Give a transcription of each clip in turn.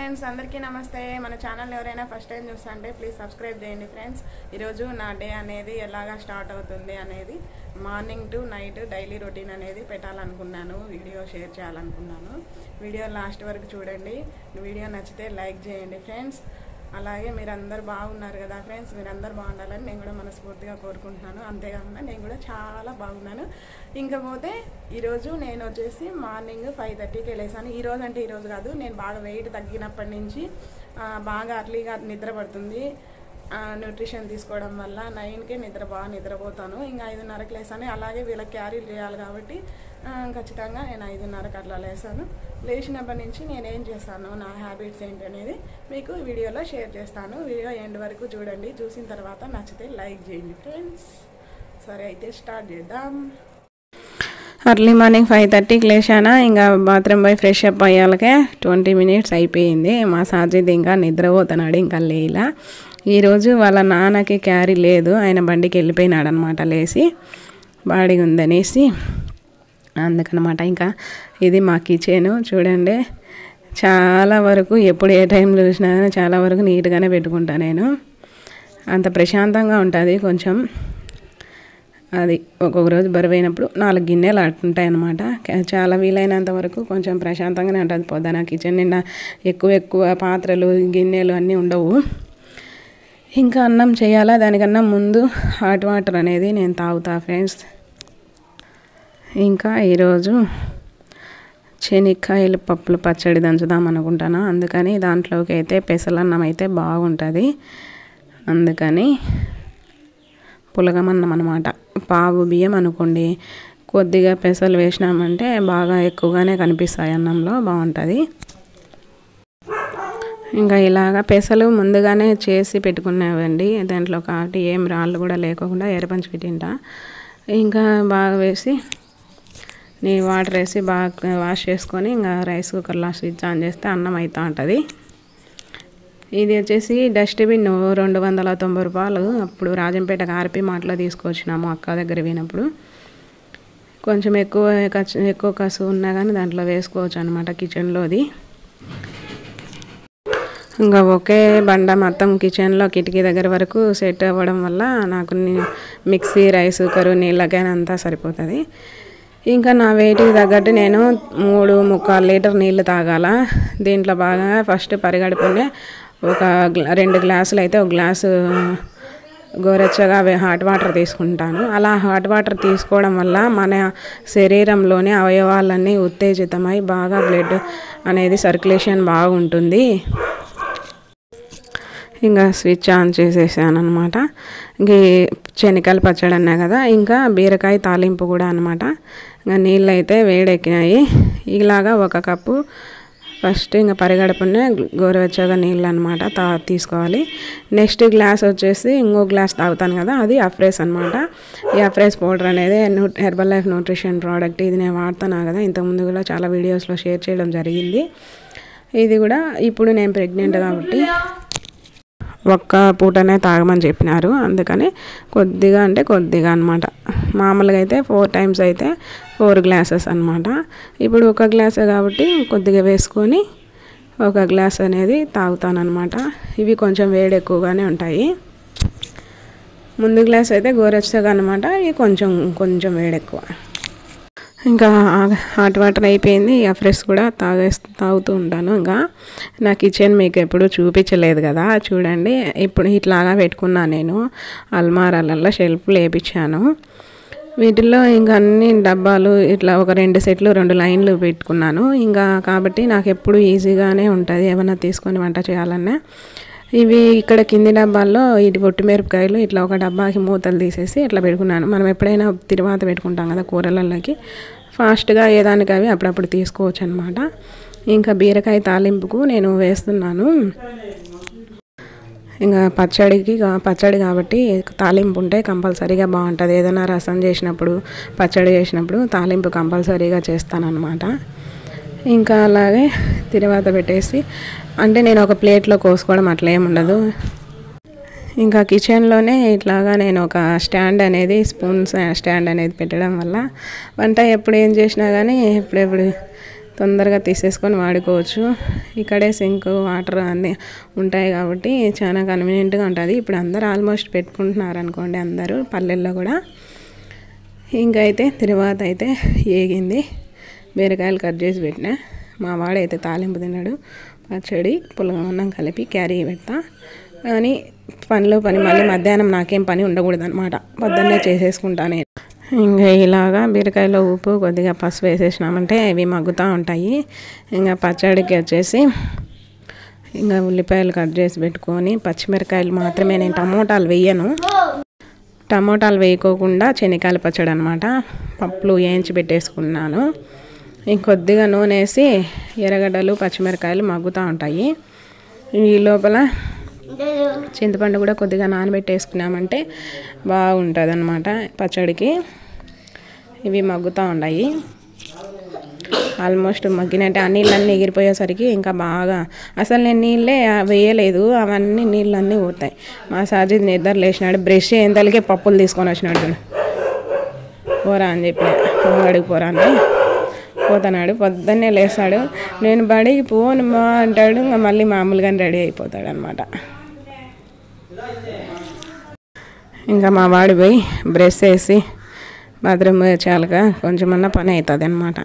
Friends అందరికీ నమస్తే మన ఛానల్ ఎవరైనా ఫస్ట్ టైం చూస్తుంటే ప్లీజ్ సబ్స్క్రైబ్ చేయండి ఫ్రెండ్స్ ఈరోజు నా డే అనేది ఎలాగా స్టార్ట్ అవుతుంది అనేది morning to night daily routine అనేది పెట్టాలనుకున్నాను వీడియో షేర్ చేయాలనుకున్నాను వీడియో లాస్ట్ వరకు చూడండి వీడియో నచ్చితే లైక్ చేయండి ఫ్రెండ్స్ అలాగే మీరందరూ బాగున్నారు కదా ఫ్రెండ్స్ మీరందరూ బాగుండాలని నేను కూడా మనస్ఫూర్తిగా కోరుకుంటున్నాను అంతేకాకుండా నేను కూడా చాలా బాగున్నాను ఇంకా పోతే ఈరోజు నేను వచ్చేసి మార్నింగ్ ఫైవ్ థర్టీకి వెళ్ళేసాను ఈ రోజు అంటే ఈరోజు కాదు నేను బాగా వెయిట్ తగ్గినప్పటి నుంచి ఆ, బాగా అర్లీగా నిద్ర పడుతుంది న్యూట్రిషన్ తీసుకోవడం వల్ల నైన్కే నిద్ర బాగా నిద్రపోతాను ఇంకా ఐదున్నరకి లేసాను అలాగే వీళ్ళకి క్యారీ చేయాలి కాబట్టి ఆ, ఖచ్చితంగా నేను ఐదున్నరకు అట్లా లేసాను లేచినప్పటి నుంచి నేను ఏం చేస్తాను నా హ్యాబిట్స్ ఏంటి అనేది మీకు వీడియోలో షేర్ చేస్తాను వీడియో ఎండ్ వరకు చూడండి చూసిన తర్వాత నచ్చితే లైక్ చేయండి ఫ్రెండ్స్ సరే అయితే స్టార్ట్ చేద్దాం అర్లీ మార్నింగ్ ఫైవ్ థర్టీకి లేచానా ఇంకా బాత్రూమ్ పోయి ఫ్రెష్ అప్ అయ్యాలకే ట్వంటీ మినిట్స్ అయిపోయింది మా సాజిద్ ఇంకా నిద్రపోతున్నాడు ఇంకా లేలా ఈరోజు వాళ్ళ నాన్నకి క్యారీ లేదు ఆయన బండికి వెళ్ళిపోయినాడు అనమాట లేచి బాడీ ఉందనేసి అందుకనమాట ఇంకా ఇది మా కిచెన్ చూడండి చాలా వరకు ఎప్పుడు ఏ టైంలో చూసినా కానీ చాలా వరకు నీట్గానే పెట్టుకుంటా నేను అంత ప్రశాంతంగా ఉంటుంది కొంచెం అది ఒక్కొక్క రోజు బరువైనప్పుడు నాలుగు గిన్నెలు అట్టుంటాయి అనమాట చాలా వీలైనంత వరకు కొంచెం ప్రశాంతంగానే ఉంటుంది పొద్దున కిచెన్ నిండా ఎక్కువ ఎక్కువ పాత్రలు గిన్నెలు అన్నీ ఉండవు ఇంకా అన్నం చేయాలా దానికన్నా ముందు హాట్ వాటర్ అనేది నేను తాగుతా ఫ్రెండ్స్ ఇంకా ఈరోజు శనక్కాయలు పప్పులు పచ్చడి దంచుదాం అనుకుంటాను అందుకని దాంట్లోకి అయితే పెసలన్నం అయితే బాగుంటుంది అందుకని పులగమన్నం అనమాట పావు బియ్యం అనుకోండి కొద్దిగా పెసలు వేసినామంటే బాగా ఎక్కువగానే కనిపిస్తాయి అన్నంలో బాగుంటుంది ఇంకా ఇలాగ పెసలు ముందుగానే చేసి పెట్టుకునేవండి దాంట్లో కాబట్టి ఏం రాళ్ళు కూడా లేకుండా ఎర్రపంచి పెట్టింటా ఇంకా బాగా వేసి నేను వాటర్ వేసి బాగా వాష్ చేసుకొని ఇంకా రైస్ కుక్కర్లో స్విచ్ ఆన్ చేస్తే అన్నం అవుతూ ఉంటుంది ఇది వచ్చేసి డస్ట్బిన్ రెండు వందల తొంభై రూపాయలు అప్పుడు రాజంపేట ఆర్పి మాటలో తీసుకొచ్చినాము అక్క దగ్గర పోయినప్పుడు కొంచెం ఎక్కువ ఖర్చు ఎక్కువ కసు ఉన్నా కానీ దాంట్లో వేసుకోవచ్చు అనమాట కిచెన్లోది ఇంకా ఒకే బండ మొత్తం కిచెన్లో కిటికీ దగ్గర వరకు సెట్ అవ్వడం వల్ల నాకు ని- మిక్సీ రైస్ కుక్కరు నీళ్ళకైనా అంతా సరిపోతుంది ఇంకా నా వెయిట్కి తగ్గట్టు నేను మూడు ముక్కాలు లీటర్ నీళ్ళు తాగాల దీంట్లో బాగా ఫస్ట్ పరిగడుపునే ఒక గ్లా- రెండు గ్లాసులు అయితే ఒక గ్లాసు గోరెచ్చగా వే- హాట్ వాటర్ తీసుకుంటాను అలా హాట్ వాటర్ తీసుకోవడం వల్ల మన శరీరంలోని అవయవాలన్నీ ఉత్తేజితమై బాగా బ్లడ్ అనేది సర్క్యులేషన్ బాగుంటుంది ఇంకా స్విచ్ ఆన్ చేసేసాను అనమాట ఇంక ఈ శనగకాయలు పచ్చడి అన్నా కదా ఇంకా బీరకాయ తాలింపు కూడా అనమాట ఇంకా నీళ్ళు అయితే వేడెక్కినాయి ఇలాగా ఒక కప్పు ఫస్ట్ ఇంకా పరిగడపునే గోరువెచ్చగా నీళ్ళు అనమాట తా తీసుకోవాలి నెక్స్ట్ గ్లాస్ వచ్చేసి ఇంకో గ్లాస్ తాగుతాను కదా అది అఫ్రేస్ అనమాట ఈ అఫ్రేస్ పౌడర్ అనేది new Herbalife nutrition product ఇది నేను వాడుతున్నా కదా ఇంతకుముందు కూడా చాలా వీడియోస్లో షేర్ చేయడం జరిగింది ఇది కూడా ఇప్పుడు నేను ప్రెగ్నెంట్ కాబట్టి ఒక్క పూటనే తాగమని చెప్పినారు అందుకని కొద్దిగా అంటే కొద్దిగా అనమాట మామూలుగా అయితే ఫోర్ టైమ్స్ అయితే ఫోర్ గ్లాసెస్ అనమాట ఇప్పుడు ఒక గ్లాసే కాబట్టి కొద్దిగా వేసుకొని ఒక గ్లాస్ అనేది తాగుతానమాట ఇవి కొంచెం వేడి ఎక్కువగానే ఉంటాయి ముందు గ్లాస్ అయితే గోరెచ్చగా అనమాట ఇవి కొంచెం కొంచెం వేడి ఎక్కువ ఇంకా హాట్ వాటర్ అయిపోయింది ఇక ఫ్రెష్ కూడా తాగే తాగుతూ ఉంటాను ఇంకా నా కిచెన్ మీకు ఎప్పుడు చూపించలేదు కదా చూడండి ఇప్పుడు ఇట్లాగా పెట్టుకున్నాను నేను అల్మారాలలో షెల్ఫ్లు వేపించాను వీటిల్లో ఇంకా అన్ని డబ్బాలు ఇట్లా ఒక రెండు సెట్లు రెండు లైన్లు పెట్టుకున్నాను ఇంకా కాబట్టి నాకు ఎప్పుడు ఈజీగానే ఉంటుంది ఏమైనా తీసుకొని వంట చేయాలన్నా ఇవి ఇక్కడ కింది డబ్బాల్లో ఇటు పొట్టు మిరపకాయలు ఇట్లా ఒక డబ్బాకి మూతలు తీసేసి ఇట్లా పెట్టుకున్నాను మనం ఎప్పుడైనా తిరువాత పెట్టుకుంటాం కదా కూరలలోకి ఫాస్ట్గా ఏదానికి అవి అప్పుడప్పుడు తీసుకోవచ్చు అనమాట ఇంకా బీరకాయ తాలింపుకు నేను వేస్తున్నాను ఇంకా పచ్చడికి కా- పచ్చడి కాబట్టి తాలింపు ఉంటే కంపల్సరీగా బాగుంటుంది ఏదైనా రసం చేసినప్పుడు పచ్చడి చేసినప్పుడు తాలింపు కంపల్సరీగా చేస్తానన్నమాట ఇంకా అలాగే తిరువాత పెట్టేసి అంటే నేను ఒక ప్లేట్లో కోసుకోవడం అట్లా ఏమి ఉండదు ఇంకా కిచెన్లోనే ఇట్లాగా నేను ఒక స్టాండ్ అనేది స్పూన్స్ స్టాండ్ అనేది పెట్టడం వల్ల వంట ఎప్పుడు ఏం చేసినా కానీ ఎప్పుడెప్పుడు తొందరగా తీసేసుకొని వాడుకోవచ్చు ఇక్కడే సింక్ వాటర్ అన్నీ ఉంటాయి కాబట్టి చాలా కన్వీనియంట్గా ఉంటుంది ఇప్పుడు అందరూ ఆల్మోస్ట్ పెట్టుకుంటున్నారు అనుకోండి అందరూ పల్లెల్లో కూడా ఇంకా అయితే తర్వాత అయితే ఏగింది బీరకాయలు కట్ చేసి పెట్టిన మా వాడైతే తాలింపు తిన్నాడు పచ్చడి పులగమన్నం కలిపి క్యారీ పెడతా కానీ పనిలో పని మళ్ళీ మధ్యాహ్నం నాకేం పని ఉండకూడదు అనమాట పొద్దున్నే చేసేసుకుంటా నేను ఇంకా ఇలాగా బీరకాయలో ఉప్పు కొద్దిగా పసుపు వేసేసినామంటే ఇవి మగ్గుతూ ఉంటాయి ఇంకా పచ్చడికి వచ్చేసి ఇంకా ఉల్లిపాయలు కట్ చేసి పెట్టుకొని పచ్చిమిరకాయలు మాత్రమే నేను టమోటాలు వేయను టమోటాలు వేయకోకుండా శనగకాయల పచ్చడి అనమాట పప్పులు వేయించి పెట్టేసుకున్నాను ఇంకొద్దిగా నూనె వేసి ఎర్రగడ్డలు పచ్చిమిరకాయలు మగ్గుతూ ఉంటాయి ఈ లోపల చింతపండు కూడా కొద్దిగా నానబెట్టేసుకున్నామంటే బాగుంటుంది అనమాట పచ్చడికి ఇవి మగ్గుతూ ఉన్నాయి ఆల్మోస్ట్ మగ్గినట్టే ఆ నీళ్ళన్నీ ఎగిరిపోయేసరికి ఇంకా బాగా అసలు నేను నీళ్ళే వేయలేదు అవన్నీ నీళ్ళన్నీ పోతాయి మా సాజిద్ నిద్ర లేచినాడు బ్రష్ ఎంతలకే పప్పులు తీసుకొని వచ్చినాడు చూడు. పోరా అని చెప్పిన బడికి పోరా అని పోతున్నాడు పొద్దున్నే లేస్తాడు నేను బడికి పోను మా అంటాడు ఇంకా మళ్ళీ మామూలుగానే రెడీ అయిపోతాడు అనమాట ఇంకా మా వాడి పోయి బ్రష్ వేసి బాత్రూమ్ చాలుగా కొంచెమన్నా పని అవుతుంది అనమాట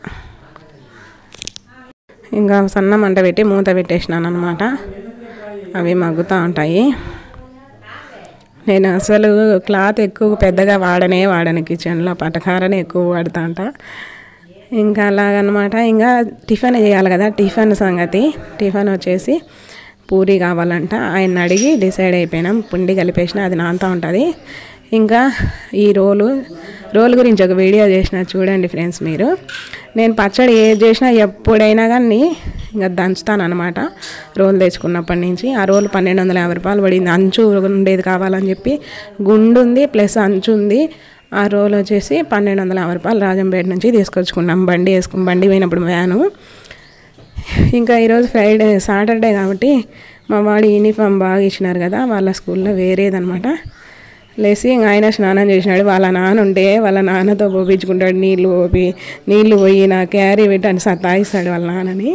ఇంకా సన్న మంట పెట్టి మూత పెట్టేసినాను అనమాట అవి మగ్గుతూ ఉంటాయి నేను అసలు క్లాత్ ఎక్కువ పెద్దగా వాడనే వాడను కిచెన్లో పటకారనే ఎక్కువ వాడుతా అంట ఇంకా అలాగనమాట ఇంకా టిఫిన్ చేయాలి కదా టిఫిన్ సంగతి టిఫిన్ వచ్చేసి పూరి కావాలంట ఆయన అడిగి డిసైడ్ అయిపోయినాం పిండి కలిపేసిన అది నాంతా ఉంటుంది ఇంకా ఈ రోలు రోల్ గురించి ఒక వీడియో చేసిన చూడండి ఫ్రెండ్స్ మీరు నేను పచ్చడి ఏది చేసినా ఎప్పుడైనా కానీ ఇంకా దంచుతాను అనమాట రోల్ తెచ్చుకున్నప్పటి నుంచి ఆ రోల్ పన్నెండు వందల యాభై రూపాయలు పడింది అంచు ఉండేది కావాలని చెప్పి గుండు ఉంది ప్లస్ అంచు ఉంది ఆ రోల్ వచ్చేసి పన్నెండు వందల యాభై రూపాయలు రాజంపేట నుంచి తీసుకొచ్చుకున్నాం బండి వేసుకుని బండి పోయినప్పుడు వ్యాను ఇంకా ఈరోజు ఫ్రైడే సాటర్డే కాబట్టి మా వాడి యూనిఫామ్ బాగా ఇచ్చినారు కదా వాళ్ళ స్కూల్లో వేరేదనమాట లేచి ఇంక ఆయన స్నానం చేసినాడు వాళ్ళ నాన్న ఉంటే వాళ్ళ నాన్నతో పోపించుకుంటాడు నీళ్ళు పోపి నీళ్ళు పోయి నా క్యారీ పెట్టి అని సతాయిస్తాడు వాళ్ళ నాన్నని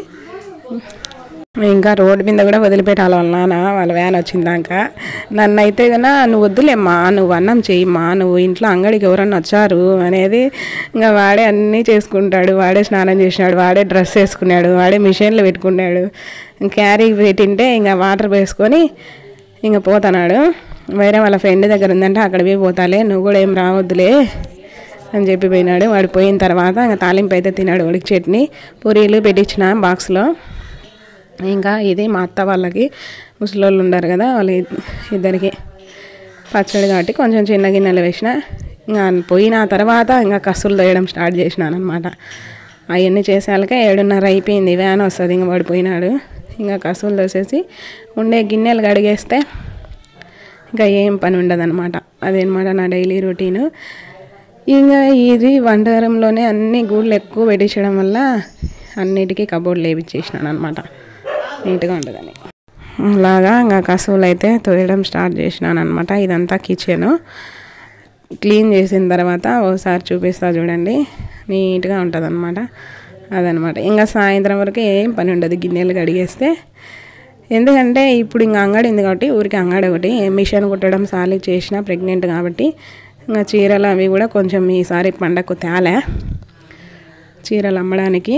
ఇంకా రోడ్డు మీద కూడా వదిలిపెట్టాలి వాళ్ళ నాన్న వాళ్ళ వ్యాన్ వచ్చిందాక నన్ను అయితే కన్నా నువ్వు వద్దులేమ్మా నువ్వు అన్నం చెయ్యమ్మా నువ్వు ఇంట్లో అంగడికి ఎవరన్నా వచ్చారు అనేది ఇంకా వాడే అన్నీ చేసుకుంటాడు వాడే స్నానం చేసినాడు వాడే డ్రెస్ వేసుకున్నాడు వాడే మిషన్లో పెట్టుకున్నాడు క్యారీ పెట్టింటే ఇంకా వాటర్ వేసుకొని ఇంకా పోతున్నాడు వేరే వాళ్ళ ఫ్రెండ్ దగ్గర ఉందంటే అక్కడ పోయి పోతాలే నువ్వు కూడా ఏం రావద్దులే అని చెప్పి పోయినాడు వాడు పోయిన తర్వాత ఇంకా తాలింపు అయితే తిన్నాడు వాడికి చట్నీ పూరీలు పెట్టించిన బాక్స్లో ఇంకా ఇది మా అత్త వాళ్ళకి ముసలోళ్ళు ఉండరు కదా వాళ్ళ ఇద్దరికి పచ్చడి కాబట్టి కొంచెం చిన్న గిన్నెలు వేసిన ఇంకా పోయిన తర్వాత ఇంకా కసులు తోయడం స్టార్ట్ చేసినాను అనమాట అవన్నీ చేసాక ఏడున్నర అయిపోయింది వ్యాన్ వస్తుంది ఇంకా వాడు పోయినాడు ఇంకా కసులు తోసేసి ఉండే గిన్నెలు కడిగేస్తే ఇంకా ఏం పని ఉండదన్నమాట అదనమాట నా డైలీ రొటీను ఇంకా ఇది వంటగరంలోనే అన్ని గూళ్ళు ఎక్కువ పెట్టించడం వల్ల అన్నిటికీ కబోర్డ్లు వేపించేసినాను అనమాట నీట్గా ఉంటుందని అలాగా ఇంకా కసువులు అయితే తోయడం స్టార్ట్ చేసినాను అనమాట ఇదంతా కిచెను క్లీన్ చేసిన తర్వాత ఒకసారి చూపిస్తా చూడండి నీట్గా ఉంటుంది అనమాట అదనమాట ఇంకా సాయంత్రం వరకు ఏం పని ఉండదు గిన్నెలు కడిగేస్తే ఎందుకంటే ఇప్పుడు ఇంకా అంగడి ఉంది కాబట్టి ఊరికి అంగడి ఒకటి మిషన్ కుట్టడం సాలి చేసిన ప్రెగ్నెంట్ కాబట్టి ఇంకా చీరలు అవి కూడా కొంచెం ఈసారి పండగకు తేలే చీరలు అమ్మడానికి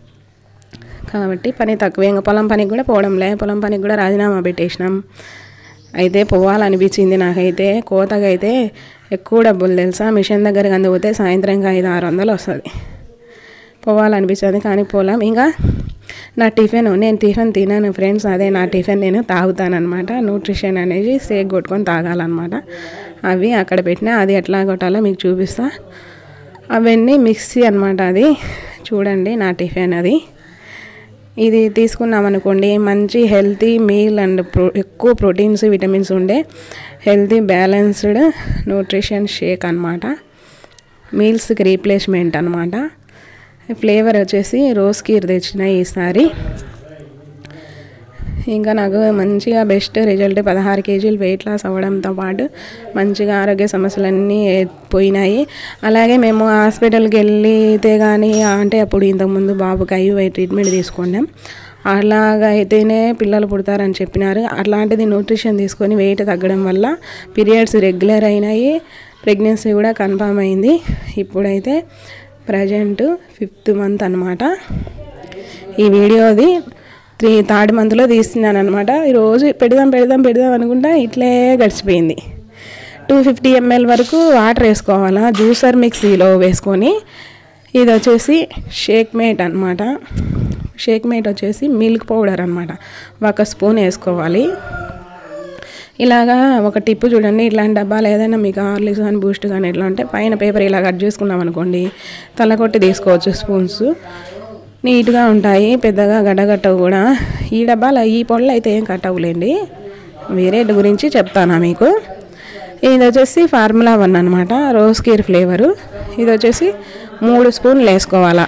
కాబట్టి పని తక్కువే ఇంకా పొలం పనికి కూడా పోవడంలే పొలం పనికి కూడా రాజీనామా పెట్టేసినాం అయితే పోవాలనిపించింది నాకైతే కోతగా అయితే ఎక్కువ డబ్బులు తెలుసా మిషన్ దగ్గరికి అందిపోతే సాయంత్రం ఐదు ఆరు వందలు వస్తుంది పోవాలనిపించింది కానీ పోలాం ఇంకా నా టిఫిన్ నేను టిఫిన్ తినాను ఫ్రెండ్స్ అదే నా టిఫిన్ నేను తాగుతానమాట న్యూట్రిషన్ అనేది సేక్ కొట్టుకొని తాగాలన్నమాట అవి అక్కడ పెట్టినా అది ఎట్లా కొట్టాలో మీకు చూపిస్తా అవన్నీ మిక్సీ అనమాట అది చూడండి నా టిఫిన్ అది ఇది తీసుకున్నాం అనుకోండి మంచి హెల్తీ మీల్ అండ్ ప్రో ఎక్కువ ప్రోటీన్స్ విటమిన్స్ ఉండే హెల్తీ బ్యాలెన్స్డ్ న్యూట్రిషన్ షేక్ అనమాట మీల్స్కి రీప్లేస్మెంట్ అనమాట ఫ్లేవర్ వచ్చేసి రోజ్ కీర్ తెచ్చిన ఈసారి ఇంకా నాకు మంచిగా బెస్ట్ రిజల్ట్ పదహారు కేజీలు వెయిట్ లాస్ అవ్వడంతో పాటు మంచిగా ఆరోగ్య సమస్యలన్నీ పోయినాయి అలాగే మేము హాస్పిటల్కి వెళ్తే కానీ అంటే అప్పుడు ఇంతకుముందు బాబుకి ఐవై ట్రీట్మెంట్ తీసుకున్నాం అలాగ అయితేనే పిల్లలు పుడతారని చెప్పినారు అట్లాంటిది న్యూట్రిషన్ తీసుకొని వెయిట్ తగ్గడం వల్ల పీరియడ్స్ రెగ్యులర్ అయినాయి ప్రెగ్నెన్సీ కూడా కన్ఫామ్ అయింది ఇప్పుడైతే ప్రజెంట్ ఫిఫ్త్ మంత్ అనమాట ఈ వీడియోది త్రీ థర్డ్ మంత్లో తీస్తున్నాను అనమాట ఈరోజు పెడదాం పెడదాం పెడదాం అనుకుంటా ఇట్లే గడిచిపోయింది టూ ఫిఫ్టీ ఎంఎల్ వరకు వాటర్ వేసుకోవాలా జ్యూసర్ మిక్సీలో వేసుకొని ఇది వచ్చేసి షేక్ మేట్ అనమాట షేక్ మేట్ వచ్చేసి మిల్క్ పౌడర్ అనమాట ఒక స్పూన్ వేసుకోవాలి ఇలాగా ఒక టిప్పు చూడండి ఇట్లాంటి డబ్బాలు ఏదైనా మీకు హార్లిక్స్ కానీ బూస్ట్ కానీ ఎట్లా అంటే పైన పేపర్ ఇలా కట్ చేసుకున్నాం అనుకోండి తలకొట్టి తీసుకోవచ్చు స్పూన్స్ నీట్గా ఉంటాయి పెద్దగా గడ్డగట్టవు కూడా ఈ డబ్బాలు ఈ పొడలు అయితే ఏం కట్టవులేండి వేరే గురించి చెప్తానా మీకు ఇది వచ్చేసి ఫార్ములా వన్ అనమాట రోజ్ కీర్ ఫ్లేవరు ఇది వచ్చేసి మూడు స్పూన్లు వేసుకోవాలా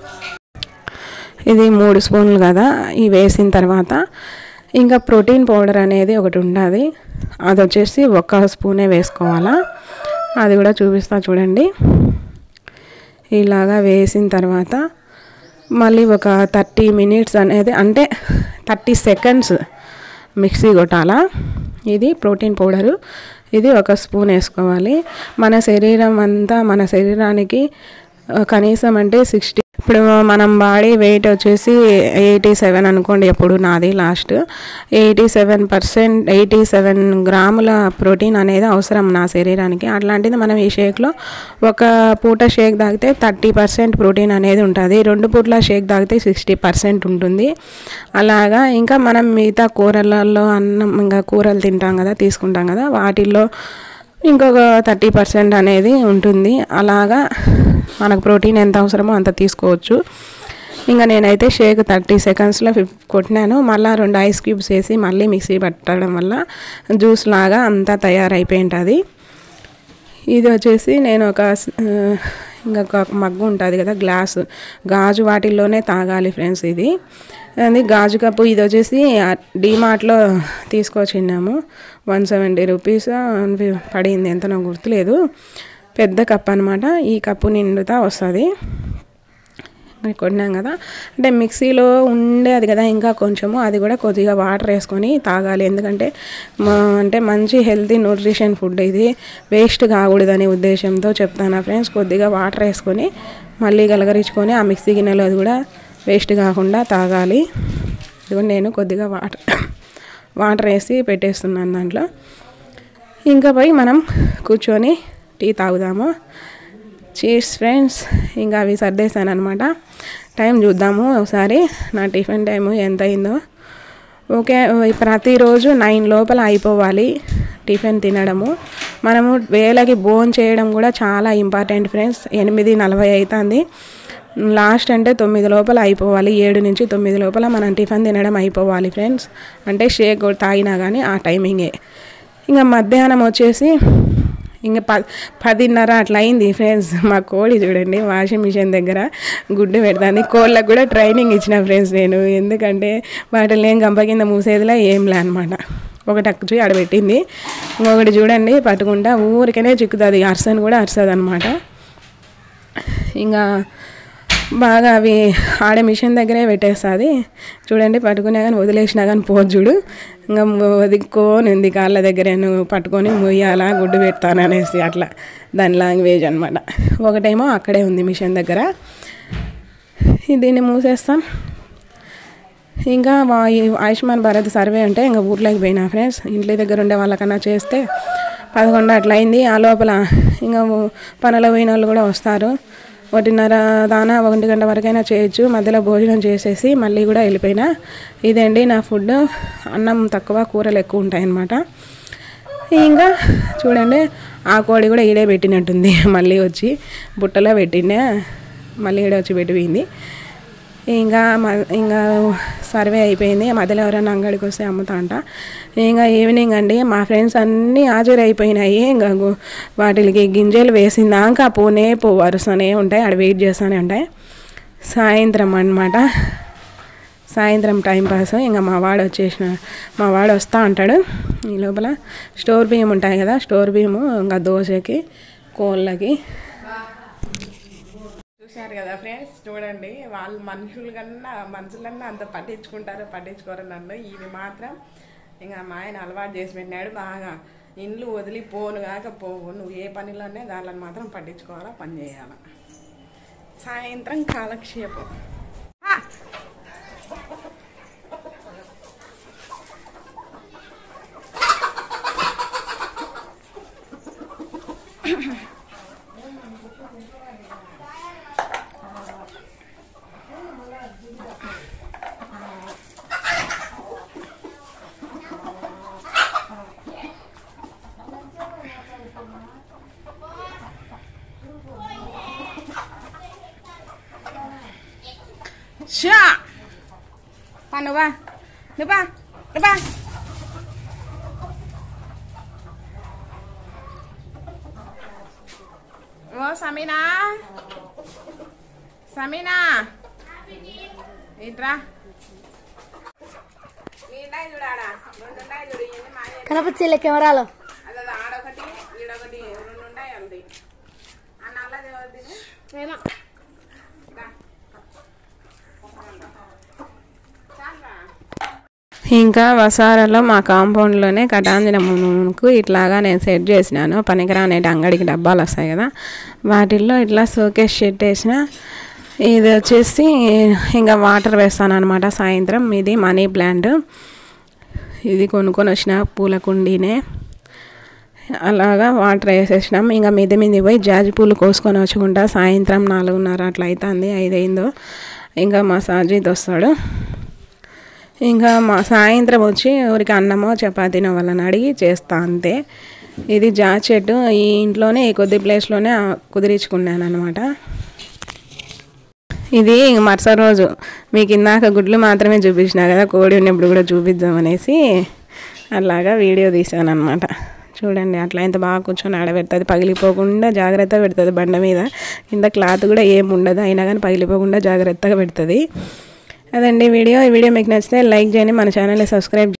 ఇది మూడు స్పూన్లు కదా ఇవి వేసిన తర్వాత ఇంకా ప్రోటీన్ పౌడర్ అనేది ఒకటి ఉంటుంది అది వచ్చేసి ఒక స్పూనే వేసుకోవాలా అది కూడా చూపిస్తా చూడండి ఇలాగా వేసిన తర్వాత మళ్ళీ ఒక థర్టీ మినిట్స్ అనేది అంటే థర్టీ సెకండ్స్ మిక్సీ కొట్టాలా ఇది ప్రోటీన్ పౌడరు ఇది ఒక స్పూన్ వేసుకోవాలి మన శరీరం అంతా మన శరీరానికి ఆ, కనీసం అంటే సిక్స్టీ ఇప్పుడు మనం బాడీ వెయిట్ వచ్చేసి ఎయిటీ సెవెన్ అనుకోండి ఎప్పుడు నాది last eighty seven percent eighty seven గ్రాముల ప్రోటీన్ అనేది అవసరం నా శరీరానికి అట్లాంటిది మనం ఈ షేక్లో ఒక పూట షేక్ తాగితే థర్టీ పర్సెంట్ ప్రోటీన్ అనేది ఉంటుంది రెండు పూట్ల షేక్ తాగితే సిక్స్టీ పర్సెంట్ ఉంటుంది అలాగా ఇంకా మనం మిగతా కూరలలో అన్నం ఇంకా కూరలు తింటాం కదా తీసుకుంటాం కదా వాటిల్లో ఇంకొక థర్టీ పర్సెంట్ అనేది ఉంటుంది అలాగా మనకు ప్రోటీన్ ఎంత అవసరమో అంత తీసుకోవచ్చు ఇంకా నేనైతే షేక్ థర్టీ సెకండ్స్లో ఫిఫ్ కొట్టినాను మళ్ళీ రెండు ఐస్ క్యూబ్స్ వేసి మళ్ళీ మిక్సీ పట్టడం వల్ల జ్యూస్ లాగా అంతా తయారైపోయి ఉంటుంది ఇది వచ్చేసి నేను ఒక స్- ఆ, ఇంకా ఒక మగ్గు ఉంటుంది కదా గ్లాసు గాజు వాటిల్లోనే తాగాలి ఫ్రెండ్స్ ఇది అది గాజు కప్పు ఇది వచ్చేసి డీమార్ట్లో తీసుకొచ్చిన్నాము వన్ సెవెంటీ రూపీస్ పడింది ఎంత నాకు గుర్తులేదు పెద్ద కప్ అనమాట ఈ కప్పు నిండుతా వస్తుంది అది కొన్నాం కదా అంటే మిక్సీలో ఉండేది కదా ఇంకా కొంచెము అది కూడా కొద్దిగా వాటర్ వేసుకొని తాగాలి ఎందుకంటే మా అంటే మంచి హెల్తీ న్యూట్రిషన్ ఫుడ్ ఇది వేస్ట్ కాకూడదనే ఉద్దేశంతో చెప్తాను ఫ్రెండ్స్ కొద్దిగా వాటర్ వేసుకొని మళ్ళీ గలగరించుకొని ఆ మిక్సీ గిన్నెలో అది కూడా వేస్ట్ కాకుండా తాగాలి ఇదిగో నేను కొద్దిగా వాటర్ వాటర్ వేసి పెట్టేస్తున్నాను దాంట్లో ఇంకా పోయి మనం కూర్చొని టీ తాగుదాము చీర్స్ ఫ్రెండ్స్ ఇంకా అవి సర్దేశాను అనమాట టైం చూద్దాము ఒకసారి నా టిఫిన్ టైం ఎంత అయిందో ఓకే ప్రతిరోజు నైన్ లోపల అయిపోవాలి టిఫిన్ తినడము మనము వేలకి బోన్ చేయడం కూడా చాలా ఇంపార్టెంట్ ఫ్రెండ్స్ ఎనిమిది నలభై అవుతుంది లాస్ట్ అంటే తొమ్మిది లోపల అయిపోవాలి ఏడు నుంచి తొమ్మిది లోపల మనం టిఫిన్ తినడం అయిపోవాలి ఫ్రెండ్స్ అంటే షేక్ కూడా తాగినా కానీ ఆ టైమింగే ఇంకా మధ్యాహ్నం వచ్చేసి ఇంకా ప పదిన్నర అట్లా అయింది ఫ్రెండ్స్ మా కోడి చూడండి వాషింగ్ మిషన్ దగ్గర గుడ్డు పెడతాను కోళ్ళకు కూడా ట్రైనింగ్ ఇచ్చిన ఫ్రెండ్స్ నేను ఎందుకంటే వాటిని ఏం గంప కింద మూసేదిలా ఏంలే అనమాట ఒకటి అచ్చు ఆడబెట్టింది ఇంకొకటి చూడండి పట్టుకుంటా ఊరికనే చిక్కుతుంది అర్సన్ కూడా అరుస్తుంది అనమాట ఇంకా బాగా అవి ఆడే మిషన్ దగ్గరే పెట్టేస్తుంది చూడండి పట్టుకునే కానీ వదిలేసినా కానీ పోదు చూడు ఇంకా వదిక్కొని ఉంది కాళ్ళ దగ్గర నువ్వు పట్టుకొని మొయ్యాలా గుడ్డు పెడతాను అనేసి అట్లా దాని లాంగ్వేజ్ అనమాట ఒకటేమో అక్కడే ఉంది మిషన్ దగ్గర దీన్ని మూసేస్తాం ఇంకా మా ఈ ఆయుష్మాన్ భారత్ సర్వే అంటే ఇంకా ఊర్లోకి పోయినా ఫ్రెండ్స్ ఇంటి దగ్గర ఉండే వాళ్ళకన్నా చేస్తే పదకొండు అట్లా అయింది ఆ లోపల ఇంకా పనుల పోయిన వాళ్ళు కూడా వస్తారు ఒకటిన్నర దానా ఒకటి గంట వరకైనా చేయొచ్చు మధ్యలో భోజనం చేసేసి మళ్ళీ కూడా వెళ్ళిపోయినా ఇదండి నా ఫుడ్ అన్నం తక్కువ కూరలు ఎక్కువ ఉంటాయన్నమాట ఇంకా చూడండి ఆ కోడి కూడా ఈడే పెట్టినట్టుంది మళ్ళీ వచ్చి బుట్టలో పెట్టిండే మళ్ళీ ఈడే వచ్చి పెట్టిపోయింది ఇంకా మ- ఇంకా సర్వే అయిపోయింది మధ్యలో ఎవరైనా అంగడికి వస్తే అమ్ముతా అంట ఇంకా ఈవినింగ్ అండి మా ఫ్రెండ్స్ అన్నీ హాజరు అయిపోయినాయి ఇంకా గు- వాటికి గింజలు వేసిందాక పోనే పో వరుసనే ఉంటాయి ఆడ వెయిట్ చేస్తూనే ఉంటాయి సాయంత్రం అన్నమాట సాయంత్రం టైం పాస్ ఇంకా మా వాడు వచ్చేసిన మా వాడు వస్తా అంటాడు ఈ లోపల స్టోర్ బియ్యం ఉంటాయి కదా స్టోర్ బియ్యము ఇంకా దోశకి కోళ్ళకి చూశారు కదా ఫ్రెండ్స్ చూడండి వాళ్ళు మనుషులు కన్నా మనుషులన్నా అంత పట్టించుకుంటారు పట్టించుకోరు నన్ను ఇవి మాత్రం ఇంకా మా ఆయన అలవాటు చేసి పెట్టినాడు బాగా ఇండ్లు వదిలి పోను కాక పోవు నువ్వు ఏ పనిలోనే దానిని మాత్రం పట్టించుకోవాలా పని చేయాలా సాయంత్రం కాలక్షేపం ఆ! షా పా నువ్వా నువ్వా నువ్వా ఓ సమీనా సమీనా ఇట్రా నీళ్ళై చూడాడా రెండు ఉన్నాయి చూడు ఇవన్నీ మాయ కనపచ్చేలే కెమెరాలో అదే ఆడొకటి ఈడొకటి రెండు ఉన్నాయి అంది ఆ నల్లది ఎవరిది ప్రేమ దా. చాలురా. ఇంకా వసారాలో మా కాంపౌండ్లోనే కటాంజనముకు ఇట్లాగా నేను సెట్ చేసినాను పనికిరానేటి అంగడికి డబ్బాలు వస్తాయి కదా వాటిల్లో ఇట్లా షోకేస్ షెట్ వేసిన ఇది వచ్చేసి ఇంకా వాటర్ వేస్తాను అనమాట సాయంత్రం ఇది మనీ ప్లాంట్ ఇది కొనుక్కొని వచ్చిన పూల కుండీనే అలాగా వాటర్ వేసేసినాం ఇంకా మీద మీద పోయి జాజి పూలు కోసుకొని వచ్చుకుంటా సాయంత్రం నాలుగున్నర అట్లా అవుతుంది ఐదైందో ఇంకా మా సాజిద్ వస్తాడు ఇంకా మా సాయంత్రం వచ్చి ఊరికి అన్నమో చపాతీనో వాళ్ళని అడిగి చేస్తా అంతే ఇది జా చెట్టు ఈ ఇంట్లోనే ఈ కొద్ది ప్లేస్లోనే కుదిరించుకున్నాను అనమాట ఇది మరుసటి రోజు మీకు ఇందాక గుడ్లు మాత్రమే చూపించిన కదా కోడి ఉన్నప్పుడు కూడా చూపిద్దామనేసి అలాగా వీడియో తీసాను అనమాట చూడండి అట్లా ఎంత బాగా కూర్చొని ఆడబెడుతుంది పగిలిపోకుండా జాగ్రత్త పెడుతుంది బండ మీద కింద క్లాత్ కూడా ఏం ఉండదు అయినా కానీ పగిలిపోకుండా జాగ్రత్తగా పెడుతుంది అదండి వీడియో ఈ వీడియో మీకు నచ్చితే లైక్ చేయండి మన ఛానల్ని సబ్స్క్రైబ్